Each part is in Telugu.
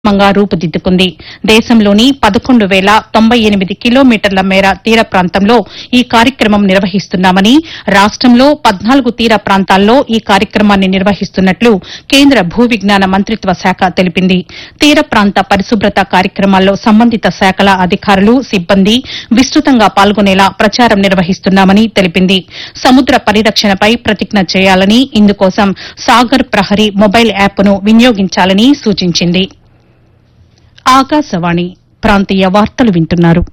మంగా రూపుదిద్దుకుంది దేశంలోని పదకొండు వేల తొంభై ఎనిమిది కిలోమీటర్ల మేర తీర ప్రాంతంలో ఈ కార్యక్రమం నిర్వహిస్తున్నామని రాష్టంలో పద్నాలుగు తీర ప్రాంతాల్లో ఈ కార్యక్రమాన్ని నిర్వహిస్తున్నట్లు కేంద్ర భూ విజ్ఞాన మంత్రిత్వ శాఖ తెలిపింది తీర ప్రాంత పరిశుభ్రత కార్యక్రమాల్లో సంబంధిత శాఖల అధికారులు సిబ్బంది విస్తృతంగా పాల్గొనేలా ప్రచారం నిర్వహిస్తున్నామని తెలిపింది సముద్ర పరిరక్షణపై ప్రతిజ్ఞ చేయాలని ఇందుకోసం సాగర్ ప్రహరీ మొబైల్ యాప్ను వినియోగించాలని సూచించింది ఆకాశవాణి ప్రాంతీయ వార్తలు వింటున్నారు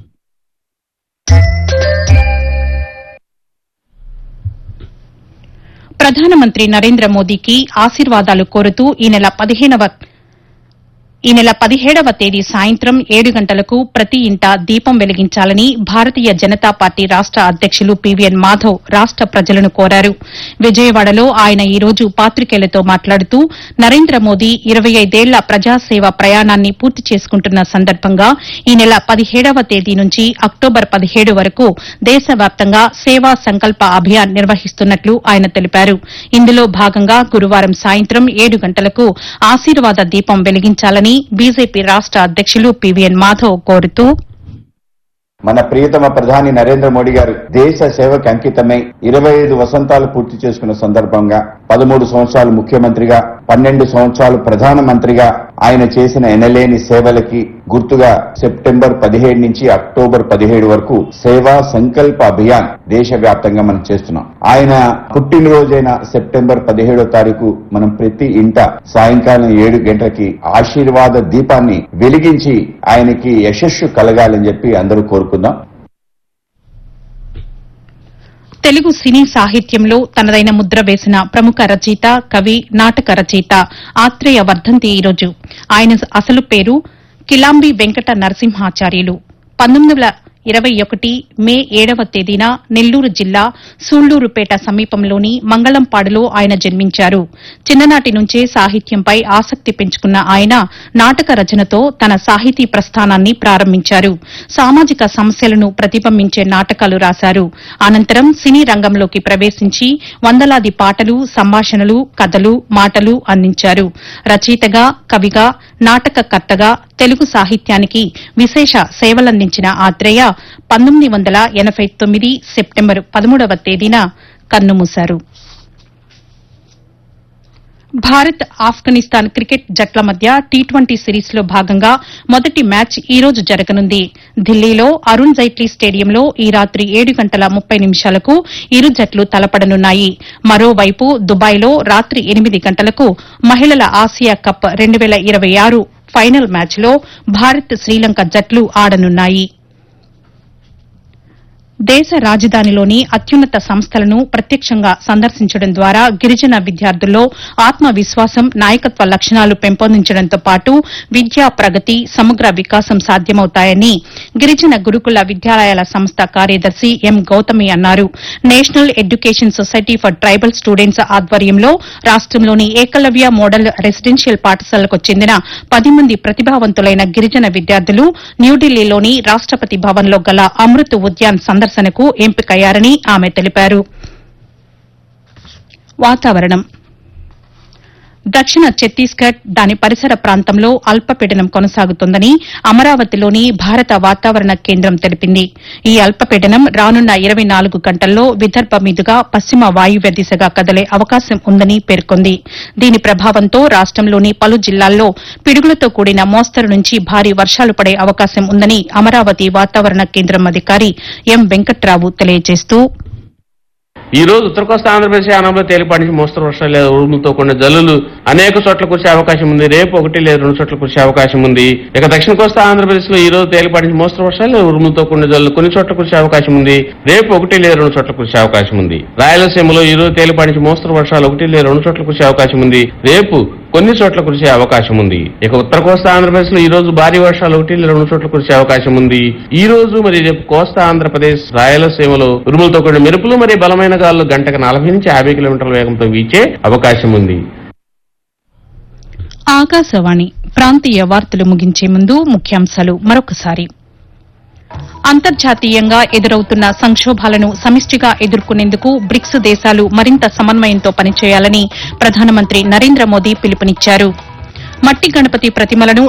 ప్రధానమంత్రి నరేంద్ర మోదీకి ఆశీర్వాదాలు కోరుతూ ఈ నెల పదిహేనవ ఈ నెల పదిహేడవ తేదీ సాయంత్రం ఏడు గంటలకు ప్రతి ఇంటా దీపం వెలిగించాలని భారతీయ జనతా పార్టీ రాష్ట అధ్యక్షులు పీవీఎన్ మాధవ్ రాష్ట ప్రజలను కోరారు విజయవాడలో ఆయన ఈ రోజు పాతికేయులతో మాట్లాడుతూ నరేంద్ర మోదీ ఇరవై ఐదేళ్ల ప్రజాసేవ ప్రయాణాన్ని పూర్తి చేసుకుంటున్న సందర్భంగా ఈ నెల పదిహేడవ తేదీ నుంచి అక్టోబర్ పదిహేడు వరకు దేశవ్యాప్తంగా సేవా సంకల్ప అభియాన్ నిర్వహిస్తున్నట్లు ఆయన తెలిపారు ఇందులో భాగంగా గురువారం సాయంత్రం ఏడు గంటలకు ఆశీర్వాద దీపం వెలిగించాలని బీజేపీ రాష్ట అధ్యక్షులు పీవీఎన్ మాధవ్ కోరుతూ మన ప్రియతమ ప్రధాని నరేంద్ర మోడీ గారు దేశ సేవకి అంకితమై ఇరవై ఐదు వసంతాలు పూర్తి చేసుకున్న సందర్భంగా పదమూడు సంవత్సరాలు ముఖ్యమంత్రిగా పన్నెండు సంవత్సరాలు ప్రధానమంత్రిగా ఆయన చేసిన ఎనలేని సేవలకి గుర్తుగా సెప్టెంబర్ పదిహేడు నుంచి అక్టోబర్ పదిహేడు వరకు సేవా సంకల్ప అభియాన్ దేశవ్యాప్తంగా మనం చేస్తున్నాం ఆయన పుట్టినరోజైన సెప్టెంబర్ పదిహేడో తారీఖు మనం ప్రతి ఇంట సాయంకాలం ఏడు గంటలకి ఆశీర్వాద దీపాన్ని వెలిగించి ఆయనకి యశస్సు కలగాలని చెప్పి అందరూ కోరుకుందాం తెలుగు సినీ సాహిత్యంలో తనదైన ముద్ర వేసిన ప్రముఖ రచయిత కవి నాటక రచయిత ఆత్రేయ వర్ధంతి ఈరోజు ఆయన అసలు పేరు కిలాంబి వెంకట నరసింహాచార్యులు పంతొమ్మిది వందల ఇరవై ఒకటి మే ఏడవ తేదీన నెల్లూరు జిల్లా సూళ్లూరుపేట సమీపంలోని మంగళంపాడులో ఆయన జన్మించారు చిన్ననాటి నుంచే సాహిత్యంపై ఆసక్తి పెంచుకున్న ఆయన నాటక రచనతో తన సాహితీ ప్రస్థానాన్ని ప్రారంభించారు సామాజిక సమస్యలను ప్రతిబింబించే నాటకాలు రాశారు అనంతరం సినీ రంగంలోకి ప్రవేశించి వందలాది పాటలు సంభాషణలు కథలు మాటలు అందించారు రచయితగా కవిగా నాటకకర్తగా తెలుగు సాహిత్యానికి విశేష సేవలందించిన ఆత్రేయ పంతొమ్మిది వందల ఎనబై తొమ్మిది సెప్టెంబర్ పదమూడవ తేదీన కన్నుమూశారు భారత్ ఆఫ్ఘనిస్తాన్ క్రికెట్ జట్ల మధ్య టీ ట్వంటీ సిరీస్ లో భాగంగా మొదటి మ్యాచ్ ఈ రోజు జరగనుంది ఢిల్లీలో అరుణ్ జైట్లీ స్టేడియంలో ఈ రాత్రి ఏడు గంటల ముప్పై నిమిషాలకు ఇరు జట్లు తలపడనున్నాయి మరోవైపు దుబాయ్లో రాత్రి ఎనిమిది గంటలకు మహిళల ఆసియా కప్ రెండు వేల ఇరవై ఆరు ఫైనల్ మ్యాచ్లో భారత్ శ్రీలంక జట్లు ఆడనున్నాయి దేశ రాజధానిలోని అత్యున్నత సంస్థలను ప్రత్యక్షంగా సందర్శించడం ద్వారా గిరిజన విద్యార్థుల్లో ఆత్మవిశ్వాసం నాయకత్వ లక్షణాలు పెంపొందించడంతో పాటు విద్యా ప్రగతి సమగ్ర వికాసం సాధ్యమవుతాయని గిరిజన గురుకుల విద్యాలయాల సంస్థ కార్యదర్శి ఎం గౌతమి అన్నారు national education society for tribal students ఆధ్వర్యంలో రాష్టంలోని ఏకలవ్య మోడల్ రెసిడెన్షియల్ పాఠశాలకు చెందిన పది మంది ప్రతిభావంతులైన గిరిజన విద్యార్థులు న్యూఢిల్లీలోని రాష్టపతి భవన్లో గల అమృత్ ఉద్యాన్ సందర్శనకు ఎంపికయ్యారని ఆమె తెలిపారు వాతావరణం దక్షిణ ఛత్తీస్గఢ్ దాని పరిసర ప్రాంతంలో అల్పపీడనం కొనసాగుతోందని అమరావతిలోని భారత వాతావరణ కేంద్రం తెలిపింది ఈ అల్పపీడనం రానున్న ఇరవై నాలుగు గంటల్లో విదర్భ మీదుగా పశ్చిమ వాయువ్య దిశగా కదలే అవకాశం ఉందని పేర్కొంది దీని ప్రభావంతో రాష్టంలోని పలు జిల్లాల్లో పిడుగులతో కూడిన మోస్తరు నుంచి భారీ వర్షాలు పడే అవకాశం ఉందని అమరావతి వాతావరణ కేంద్రం అధికారి ఎం వెంకట్రావు తెలియజేస్తూ ఈ రోజు ఉత్తర కోస్తా ఆంధ్రప్రదేశ్ యానంలో తేలిపాటి నుంచి మోస్తరు వర్షాలు లేదా ఉరుములతో కూడిన జల్లులు అనేక చోట్ల కురిసే అవకాశం ఉంది రేపు ఒకటి లేదా రెండు చోట్ల కురిసే అవకాశం ఉంది ఇక దక్షిణ కోస్తా ఆంధ్రప్రదేశ్ లో ఈ రోజు తేలిపాటి నుంచి మోస్తరు వర్షాలు లేదా ఉరుములతో కూడిన జల్లులు కొన్ని చోట్ల కురిసే అవకాశం ఉంది రేపు ఒకటి లేదా రెండు చోట్ల కురిసే అవకాశం ఉంది రాయలసీమలో ఈ రోజు తేలిపాటి నుంచి మోస్తరు వర్షాలు ఒకటి లేదా రెండు చోట్ల కురిసే అవకాశం ఉంది రేపు కొన్ని చోట్ల కురిసే అవకాశం ఉంది ఇక ఉత్తర కోస్తా ఆంధ్రప్రదేశ్ లో ఈ రోజు భారీ వర్షాలు ఒకటి లేదా రెండు చోట్ల కురిసే అవకాశం ఉంది ఈ రోజు మరి రేపు కోస్తా ఆంధ్రప్రదేశ్ రాయలసీమలో ఉరుములతో కూడిన మెరుపులు మరియు బలమైన గాలులు గంటకు నలభై నుంచి యాభై కిలోమీటర్ల వేగంతో వీచే అవకాశం ఉంది ఆకాశవాణి ప్రాంతీయ వార్తలు ముగించే ముందు ముఖ్యాంశాలు మరొకసారి అంతర్జాతీయంగా ఎదురవుతున్న సంక్షోభాలను సమిష్టిగా ఎదుర్కొనేందుకు బ్రిక్స్ దేశాలు మరింత సమన్వయంతో పనిచేయాలని ప్రధానమంత్రి నరేంద్ర మోదీ పిలుపునిచ్చారు మట్టి గణపతి ప్రతిమలను